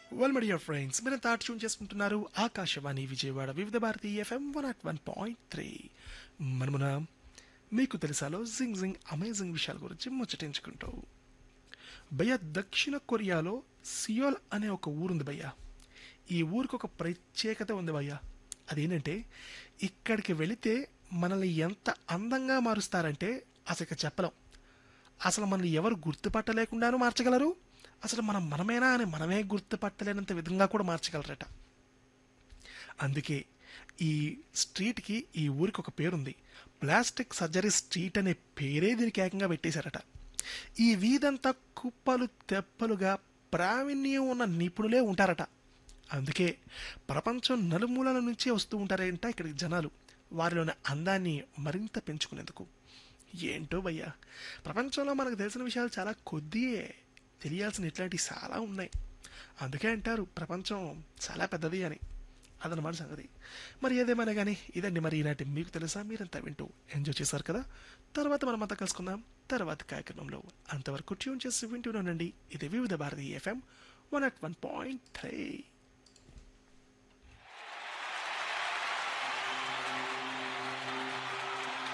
well my dear friends మీరు థాట్ tune చేసుకుంటున్నారు Akashvani Vijayawada Vividh Bharati FM one at one point three మనమున మీకు తెలుసాలో జింగ్ జింగ్ అమేజింగ్ విషయాల గురించి ముచ్చటించుకుంటూ భయ్య దక్షిణ కొరియాలో సియోల్ అనే ఒక ఊరుంది భయ్య ఈ ఊరికి ఒక ప్రత్యేకత ఉంది భయ్య అదేంటంటే ఇక్కడికి వెళితే మనల్ని ఎంత అందంగా మారుస్తారంటే అసలు ఇక చెప్పలేం అసలు మనల్ని ఎవరు గుర్తుపట్టలేకుండాను మార్చగలరు అసలు మనం మనమేనా అని మనమే గుర్తుపట్టలేనంత విధంగా కూడా మార్చగలరట అందుకే ఈ స్ట్రీట్కి ఈ ఊరికి ఒక పేరుంది ప్లాస్టిక్ సర్జరీ స్ట్రీట్ అనే పేరే దీనికి ఏకంగా పెట్టేశారట ఈ వీధంతా కుప్పలు తెప్పలుగా ప్రావీణ్యం ఉన్న నిపుణులే ఉంటారట అందుకే ప్రపంచం నలుమూలల నుంచి వస్తూ ఉంటారంట ఇక్కడికి జనాలు వారిలోని అందాన్ని మరింత పెంచుకునేందుకు ఏంటో భయ్యా ప్రపంచంలో మనకు తెలిసిన విషయాలు చాలా కొద్దియే తెలియాల్సిన ఇట్లాంటివి చాలా ఉన్నాయి అందుకే అంటారు ప్రపంచం చాలా పెద్దది అని అదనమాట సంగతి మరి ఏదేమైనా కానీ ఇదండి మరి ఈనాటి మీకు తెలుసా మీరంతా వింటూ ఎంజాయ్ చేశారు కదా తర్వాత మనం అంతా కలుసుకుందాం తర్వాత కార్యక్రమంలో అంతవరకు ట్యూన్ చేసి వింటూనే ఉండండి ఇది Vividh Bharati FM one at one point three